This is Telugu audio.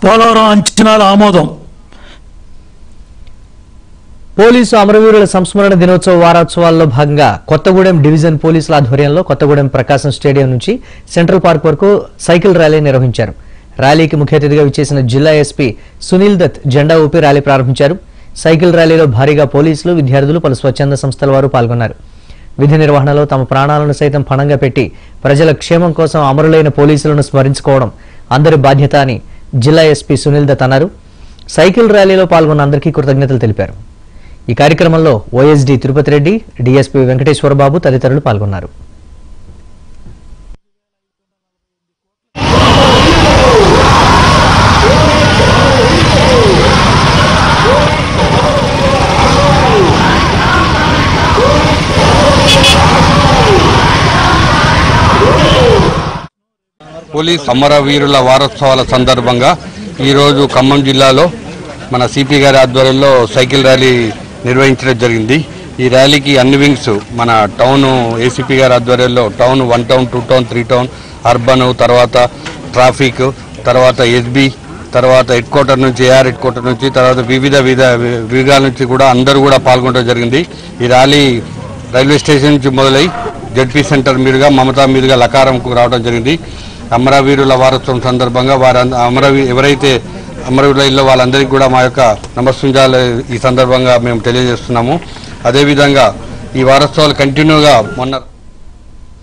పోలవరం అంచనాల ఆమోదం పోలీసు అమరవీరుల సంస్మరణ దినోత్సవ వారోత్సవాల్లో భాగంగా కొత్తగూడెం డివిజన్ పోలీసుల ఆధ్వర్యంలో కొత్తగూడెం ప్రకాశం స్టేడియం నుంచి సెంట్రల్ పార్క్ వరకు సైకిల్ ర్యాలీ నిర్వహించారు ర్యాలీకి ముఖ్య అతిథిగా విచ్చేసిన జిల్లా ఎస్పీ సునీల్ దత్ జెండా ఊపి ర్యాలీ ప్రారంభించారు సైకిల్ ర్యాలీలో భారీగా పోలీసులు విద్యార్థులు పలు స్వచ్ఛంద సంస్థల వారు పాల్గొన్నారు విధి నిర్వహణలో తమ ప్రాణాలను సైతం పణంగా పెట్టి ప్రజల క్షేమం కోసం అమరులైన పోలీసులను స్మరించుకోవడం అందరి బాధ్యత అని జిల్లా ఎస్పీ సునీల్ దత్ అన్నారు సైకిల్ ర్యాలీలో పాల్గొన్న అందరికీ కృతజ్ఞతలు తెలిపారు ఈ కార్యక్రమంలో ఓఎస్డీ తిరుపతి రెడ్డి డీఎస్పీ వెంకటేశ్వరబాబు తదితరులు పాల్గొన్నారు పోలీస్ అమరవీరుల వారోత్సవాల సందర్భంగా ఈరోజు ఖమ్మం జిల్లాలో మన సిపి గారి ఆధ్వర్యంలో సైకిల్ ర్యాలీ నిర్వహించడం జరిగింది ఈ ర్యాలీకి అన్ని వింగ్స్ మన టౌన్ ఏసీపీ గారి ఆధ్వర్యంలో town one town two town three town urban తర్వాత ట్రాఫిక్ తర్వాత ఎస్బీ తర్వాత హెడ్ క్వార్టర్ నుంచి ఏఆర్ హెడ్ క్వార్టర్ నుంచి తర్వాత వివిధ వివిధ విభాగాల నుంచి కూడా అందరూ కూడా పాల్గొనడం జరిగింది ఈ ర్యాలీ రైల్వే స్టేషన్ నుంచి మొదలై జడ్పీ సెంటర్ మీదుగా మమతా మీదుగా లకారంకు రావడం జరిగింది అమరవీరుల వారోత్సవం సందర్భంగా వారి అమరవీ ఎవరైతే అమరవీరుల ఇల్లు వాళ్ళందరికీ కూడా మా యొక్క నమస్సుంజాలు ఈ సందర్భంగా మేము తెలియజేస్తున్నాము అదేవిధంగా ఈ వారోత్సవాలు కంటిన్యూగా మొన్న